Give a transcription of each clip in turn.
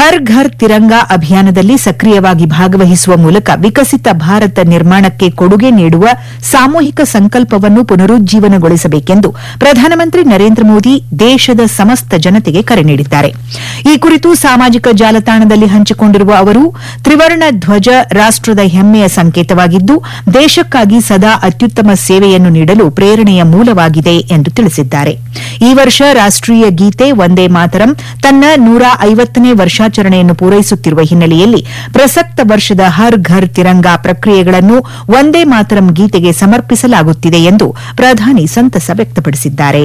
ಹರ್ ಘರ್ ತಿರಂಗಾ ಅಭಿಯಾನದಲ್ಲಿ ಸಕ್ರಿಯವಾಗಿ ಭಾಗವಹಿಸುವ ಮೂಲಕ ವಿಕಸಿತ ಭಾರತ ನಿರ್ಮಾಣಕ್ಕೆ ಕೊಡುಗೆ ನೀಡುವ ಸಾಮೂಹಿಕ ಸಂಕಲ್ಪವನ್ನು ಪುನರುಜ್ಜೀವನಗೊಳಿಸಬೇಕೆಂದು ಪ್ರಧಾನಮಂತ್ರಿ ನರೇಂದ್ರ ಮೋದಿ ದೇಶದ ಸಮಸ್ತ ಜನತೆಗೆ ಕರೆ ನೀಡಿದ್ದಾರೆ ಈ ಕುರಿತು ಸಾಮಾಜಿಕ ಜಾಲತಾಣದಲ್ಲಿ ಹಂಚಿಕೊಂಡಿರುವ ಅವರು ತ್ರಿವರ್ಣ ಧ್ವಜ ರಾಷ್ಟದ ಹೆಮ್ಮೆಯ ಸಂಕೇತವಾಗಿದ್ದು ದೇಶಕ್ಕಾಗಿ ಸದಾ ಅತ್ಯುತ್ತಮ ಸೇವೆಯನ್ನು ನೀಡಲು ಪ್ರೇರಣೆಯ ಮೂಲವಾಗಿದೆ ಎಂದು ತಿಳಿಸಿದ್ದಾರೆ ಈ ವರ್ಷ ರಾಷ್ಟೀಯ ಗೀತೆ ವಂದೇ ಮಾತರಂ ತನ್ನ ನೂರ ಐವತ್ತನೇ ವರ್ಷಾಚರಣೆಯನ್ನು ಪೂರೈಸುತ್ತಿರುವ ಹಿನ್ನೆಲೆಯಲ್ಲಿ ಪ್ರಸಕ್ತ ವರ್ಷದ ಹರ್ ಘರ್ ತಿರಂಗಾ ಪ್ರಕ್ರಿಯೆಗಳನ್ನು ವಂದೇ ಮಾತರಂ ಗೀತೆಗೆ ಸಮರ್ಪಿಸಲಾಗುತ್ತಿದೆ ಎಂದು ಪ್ರಧಾನಿ ಸಂತಸ ವ್ಯಕ್ತಪಡಿಸಿದ್ದಾರೆ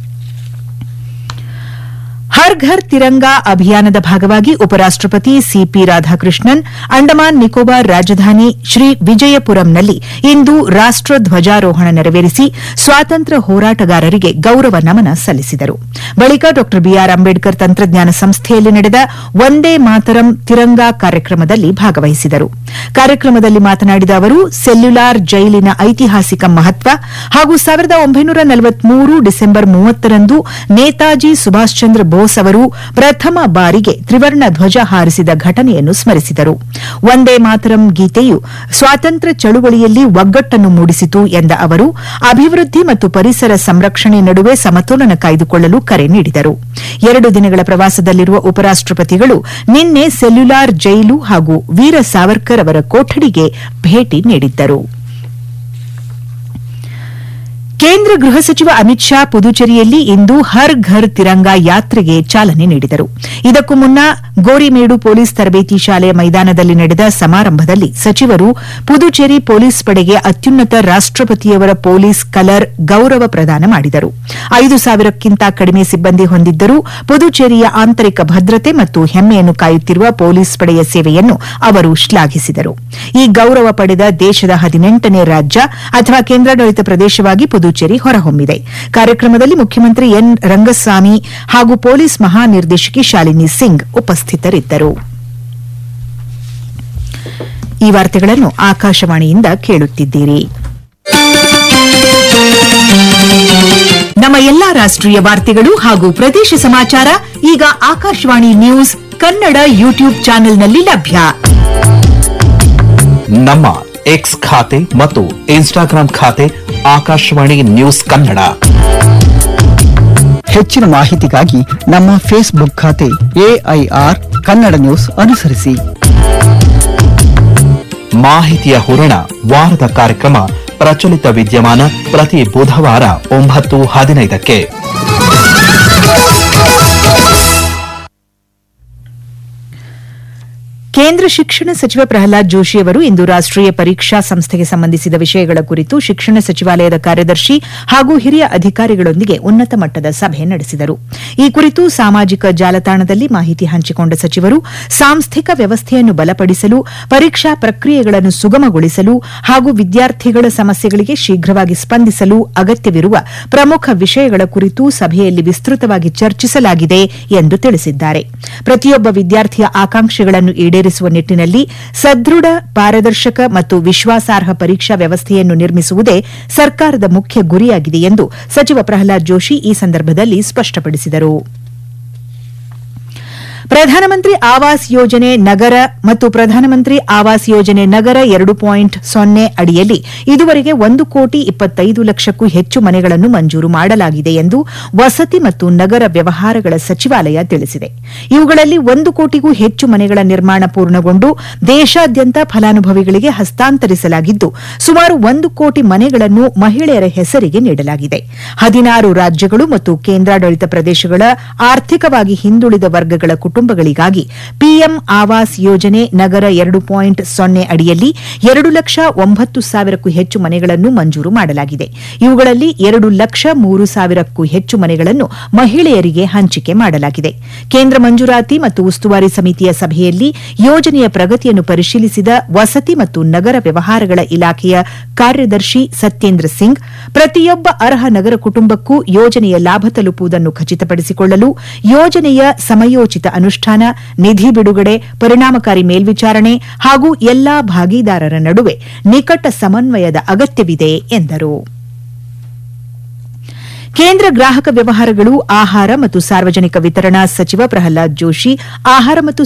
ಹರ್ ಘರ್ ತಿರಂಗಾ ಅಭಿಯಾನದ ಭಾಗವಾಗಿ ಉಪರಾಷ್ಟಪತಿ ಸಿಪಿ ರಾಧಾಕೃಷ್ಣನ್ ಅಂಡಮಾನ್ ನಿಕೋಬಾರ್ ರಾಜಧಾನಿ ಶ್ರೀ ವಿಜಯಪುರಂನಲ್ಲಿ ಇಂದು ರಾಷ್ಟ ಧ್ವಜಾರೋಹಣ ನೆರವೇರಿಸಿ ಸ್ವಾತಂತ್ರ್ಯ ಹೋರಾಟಗಾರರಿಗೆ ಗೌರವ ನಮನ ಸಲ್ಲಿಸಿದರು ಬಳಿಕ ಡಾ ಬಿಆರ್ ಅಂಬೇಡ್ಕರ್ ತಂತ್ರಜ್ಞಾನ ಸಂಸ್ಥೆಯಲ್ಲಿ ನಡೆದ ವಂದೇ ಮಾತರಂ ತಿರಂಗಾ ಕಾರ್ಯಕ್ರಮದಲ್ಲಿ ಭಾಗವಹಿಸಿದರು ಕಾರ್ಯಕ್ರಮದಲ್ಲಿ ಮಾತನಾಡಿದ ಅವರು ಸೆಲ್ಯುಲಾರ್ ಜೈಲಿನ ಐತಿಹಾಸಿಕ ಮಹತ್ವ ಹಾಗೂ ಸಾವಿರದ ಒಂಬೈನೂರ ನಲವತ್ಮೂರು ಡಿಸೆಂಬರ್ ಮೂವತ್ತರಂದು ನೇತಾಜಿ ಸುಭಾಷ್ ಚಂದ್ರ ಬೋಸ್ ಅವರು ಪ್ರಥಮ ಬಾರಿಗೆ ತ್ರಿವರ್ಣ ಧ್ವಜ ಹಾರಿಸಿದ ಘಟನೆಯನ್ನು ಸ್ಮರಿಸಿದರು ವಂದೇ ಮಾತರಂ ಗೀತೆಯು ಸ್ವಾತಂತ್ರ್ಯ ಚಳುವಳಿಯಲ್ಲಿ ಒಗ್ಗಟ್ಟನ್ನು ಮೂಡಿಸಿತು ಎಂದ ಅವರು ಅಭಿವೃದ್ಧಿ ಮತ್ತು ಪರಿಸರ ಸಂರಕ್ಷಣೆ ನಡುವೆ ಸಮತೋಲನ ಕಾಯ್ದುಕೊಳ್ಳಲು ಕರೆ ನೀಡಿದರು ಎರಡು ದಿನಗಳ ಪ್ರವಾಸದಲ್ಲಿರುವ ಉಪರಾಷ್ಟಪತಿಗಳು ನಿನ್ನೆ ಸೆಲ್ಯುಲಾರ್ ಜೈಲು ಹಾಗೂ ವೀರ ಸಾವರ್ಕರ್ ಅವರ ಕೊಠಡಿಗೆ ಭೇಟಿ ನೀಡಿದ್ದರು ಕೇಂದ್ರ ಗೃಹ ಸಚಿವ ಅಮಿತ್ ಶಾ ಪುದುಚೇರಿಯಲ್ಲಿ ಇಂದು ಹರ್ ಘರ್ ತಿರಂಗಾ ಯಾತ್ರೆಗೆ ಚಾಲನೆ ನೀಡಿದರು ಇದಕ್ಕೂ ಮುನ್ನ ಗೋರಿಮೇಡು ಪೊಲೀಸ್ ತರಬೇತಿ ಶಾಲೆಯ ಮೈದಾನದಲ್ಲಿ ನಡೆದ ಸಮಾರಂಭದಲ್ಲಿ ಸಚಿವರು ಪುದುಚೇರಿ ಪೊಲೀಸ್ ಪಡೆಗೆ ಅತ್ಯುನ್ನತ ರಾಷ್ಟಪತಿಯವರ ಪೊಲೀಸ್ ಕಲರ್ ಗೌರವ ಪ್ರದಾನ ಮಾಡಿದರು ಐದು ಸಾವಿರಕ್ಕಿಂತ ಕಡಿಮೆ ಸಿಬ್ಬಂದಿ ಹೊಂದಿದ್ದರೂ ಪುದುಚೇರಿಯ ಆಂತರಿಕ ಭದ್ರತೆ ಮತ್ತು ಹೆಮ್ಮೆಯನ್ನು ಕಾಯುತ್ತಿರುವ ಪೊಲೀಸ್ ಪಡೆಯ ಸೇವೆಯನ್ನು ಅವರು ಶ್ಲಾಘಿಸಿದರು ಈ ಗೌರವ ಪಡೆದ ದೇಶದ ಹದಿನೆಂಟನೇ ರಾಜ್ಯ ಅಥವಾ ಕೇಂದ್ರಾಡಳಿತ ಪ್ರದೇಶವಾಗಿ ಪುದುಚೇರಿ ಹೊರಹೊಮ್ಮಿದೆ ಕಾರ್ಯಕ್ರಮದಲ್ಲಿ ಮುಖ್ಯಮಂತ್ರಿ ಎನ್ ರಂಗಸ್ವಾಮಿ ಹಾಗೂ ಪೊಲೀಸ್ ಮಹಾನಿರ್ದೇಶಕಿ ಶಾಲಿನಿ ಸಿಂಗ್ ಉಪಸ್ಥಿತರಿದ್ದರು ಈ ವಾರ್ತೆಗಳನ್ನು ಆಕಾಶವಾಣಿಯಿಂದ ಕೇಳುತ್ತಿದ್ದೀರಿ ನಮ್ಮ ಎಲ್ಲಾ ರಾಷ್ಟ್ರೀಯ ವಾರ್ತೆಗಳು ಹಾಗೂ ಪ್ರದೇಶ ಸಮಾಚಾರ ಈಗ ಆಕಾಶವಾಣಿ ನ್ಯೂಸ್ ಕನ್ನಡ ಯೂಟ್ಯೂಬ್ ಚಾನೆಲ್ನಲ್ಲಿ ಲಭ್ಯ ನಮ್ಮ ಎಕ್ಸ್ ಖಾತೆ ಮತ್ತು ಇನ್ಸ್ಟಾಗ್ರಾಂ ಖಾತೆ ಆಕಾಶವಾಣಿ ನ್ಯೂಸ್ ಕನ್ನಡ ಹೆಚ್ಚಿನ ಮಾಹಿತಿಗಾಗಿ ನಮ್ಮ ಫೇಸ್ಬುಕ್ ಖಾತೆ ಎಐಆರ್ ಕನ್ನಡ ನ್ಯೂಸ್ ಅನುಸರಿಸಿ ಮಾಹಿತಿಯ ಹೂರಣ ವಾರದ ಕಾರ್ಯಕ್ರಮ ಪ್ರಚಲಿತ ವಿದ್ಯಮಾನ ಪ್ರತಿ ಬುಧವಾರ ಒಂಬತ್ತು ಹದಿನೈದಕ್ಕೆ ಕೇಂದ್ರ ಶಿಕ್ಷಣ ಸಚಿವ ಪ್ರಹ್ಲಾದ್ ಜೋಶಿ ಅವರು ಇಂದು ರಾಷ್ಟೀಯ ಪರೀಕ್ಷಾ ಸಂಸ್ಥೆಗೆ ಸಂಬಂಧಿಸಿದ ವಿಷಯಗಳ ಕುರಿತು ಶಿಕ್ಷಣ ಸಚಿವಾಲಯದ ಕಾರ್ಯದರ್ಶಿ ಹಾಗೂ ಹಿರಿಯ ಅಧಿಕಾರಿಗಳೊಂದಿಗೆ ಉನ್ನತ ಮಟ್ಟದ ಸಭೆ ನಡೆಸಿದರು ಈ ಕುರಿತು ಸಾಮಾಜಿಕ ಜಾಲತಾಣದಲ್ಲಿ ಮಾಹಿತಿ ಹಂಚಿಕೊಂಡ ಸಚಿವರು ಸಾಂಸ್ಥಿಕ ವ್ಯವಸ್ಥೆಯನ್ನು ಬಲಪಡಿಸಲು ಪರೀಕ್ಷಾ ಪ್ರಕ್ರಿಯೆಗಳನ್ನು ಸುಗಮಗೊಳಿಸಲು ಹಾಗೂ ವಿದ್ಯಾರ್ಥಿಗಳ ಸಮಸ್ಯೆಗಳಿಗೆ ಶೀಘ್ರವಾಗಿ ಸ್ಪಂದಿಸಲು ಅಗತ್ಯವಿರುವ ಪ್ರಮುಖ ವಿಷಯಗಳ ಕುರಿತು ಸಭೆಯಲ್ಲಿ ವಿಸ್ತೃತವಾಗಿ ಚರ್ಚಿಸಲಾಗಿದೆ ಎಂದು ತಿಳಿಸಿದ್ದಾರೆ ಪ್ರತಿಯೊಬ್ಬ ವಿದ್ಯಾರ್ಥಿಯ ಆಕಾಂಕ್ಷೆಗಳನ್ನು ಈಡೇರಿಸುವ ನಿಟ್ಟಿನಲ್ಲಿ ಸದೃಢ ಪಾರದರ್ಶಕ ಮತ್ತು ವಿಶ್ವಾಸಾರ್ಹ ಪರೀಕ್ಷಾ ವ್ಯವಸ್ಥೆಯನ್ನು ನಿರ್ಮಿಸುವುದೇ ಸರ್ಕಾರದ ಮುಖ್ಯ ಗುರಿಯಾಗಿದೆ ಎಂದು ಸಚಿವ ಪ್ರಹ್ಲಾದ್ ಜೋಶಿ ಈ ಸಂದರ್ಭದಲ್ಲಿ ಸ್ಪಷ್ಟಪಡಿಸಿದರು ಪ್ರಧಾನಮಂತ್ರಿ ಆವಾಸ್ ಯೋಜನೆ ನಗರ ಮತ್ತು ಪ್ರಧಾನಮಂತ್ರಿ ಆವಾಸ್ ಯೋಜನೆ ನಗರ ಎರಡು ಪಾಯಿಂಟ್ ಸೊನ್ನೆ ಅಡಿಯಲ್ಲಿ ಇದುವರೆಗೆ ಒಂದು ಕೋಟಿ ಇಪ್ಪತ್ತೈದು ಲಕ್ಷಕ್ಕೂ ಹೆಚ್ಚು ಮನೆಗಳನ್ನು ಮಂಜೂರು ಮಾಡಲಾಗಿದೆ ಎಂದು ವಸತಿ ಮತ್ತು ನಗರ ವ್ಯವಹಾರಗಳ ಸಚಿವಾಲಯ ತಿಳಿಸಿದೆ ಇವುಗಳಲ್ಲಿ ಒಂದು ಕೋಟಿಗೂ ಹೆಚ್ಚು ಮನೆಗಳ ನಿರ್ಮಾಣ ಪೂರ್ಣಗೊಂಡು ದೇಶಾದ್ಯಂತ ಫಲಾನುಭವಿಗಳಿಗೆ ಹಸ್ತಾಂತರಿಸಲಾಗಿದ್ದು ಸುಮಾರು ಒಂದು ಕೋಟಿ ಮನೆಗಳನ್ನು ಮಹಿಳೆಯರ ಹೆಸರಿಗೆ ನೀಡಲಾಗಿದೆ ಹದಿನಾರು ರಾಜ್ಯಗಳು ಮತ್ತು ಕೇಂದ್ರಾಡಳಿತ ಪ್ರದೇಶಗಳ ಆರ್ಥಿಕವಾಗಿ ಹಿಂದುಳಿದ ವರ್ಗಗಳ ಕುಟುಂಬಗಳಿಗಾಗಿ ಪಿಎಂ ಆವಾಸ್ ಯೋಜನೆ ನಗರ ಎರಡು ಪಾಯಿಂಟ್ ಸೊನ್ನೆ ಅಡಿಯಲ್ಲಿ ಎರಡು ಲಕ್ಷ ಒಂಬತ್ತು ಸಾವಿರಕ್ಕೂ ಹೆಚ್ಚು ಮನೆಗಳನ್ನು ಮಂಜೂರು ಮಾಡಲಾಗಿದೆ ಇವುಗಳಲ್ಲಿ ಎರಡು ಲಕ್ಷ ಮೂರು ಸಾವಿರಕ್ಕೂ ಹೆಚ್ಚು ಮನೆಗಳನ್ನು ಮಹಿಳೆಯರಿಗೆ ಹಂಚಿಕೆ ಮಾಡಲಾಗಿದೆ ಕೇಂದ್ರ ಮಂಜೂರಾತಿ ಮತ್ತು ಉಸ್ತುವಾರಿ ಸಮಿತಿಯ ಸಭೆಯಲ್ಲಿ ಯೋಜನೆಯ ಪ್ರಗತಿಯನ್ನು ಪರಿಶೀಲಿಸಿದ ವಸತಿ ಮತ್ತು ನಗರ ವ್ಯವಹಾರಗಳ ಇಲಾಖೆಯ ಕಾರ್ಯದರ್ಶಿ ಸತ್ಯೇಂದ್ರ ಸಿಂಗ್ ಪ್ರತಿಯೊಬ್ಬ ಅರ್ಹ ನಗರ ಕುಟುಂಬಕ್ಕೂ ಯೋಜನೆಯ ಲಾಭ ತಲುಪುವುದನ್ನು ಖಚಿತಪಡಿಸಿಕೊಳ್ಳಲು ಯೋಜನೆಯ ಸಮಯೋಚಿತ ಅನುಷ್ಠಾನ ನಿಧಿ ಬಿಡುಗಡೆ ಪರಿಣಾಮಕಾರಿ ಮೇಲ್ವಿಚಾರಣೆ ಹಾಗೂ ಎಲ್ಲಾ ಭಾಗೀದಾರರ ನಡುವೆ ನಿಕಟ ಸಮನ್ವಯದ ಅಗತ್ಯವಿದೆ ಎಂದರು ಕೇಂದ್ರ ಗ್ರಾಹಕ ವ್ಯವಹಾರಗಳು ಆಹಾರ ಮತ್ತು ಸಾರ್ವಜನಿಕ ವಿತರಣಾ ಸಚಿವ ಪ್ರಹ್ಲಾದ್ ಜೋಶಿ ಆಹಾರ ಮತ್ತು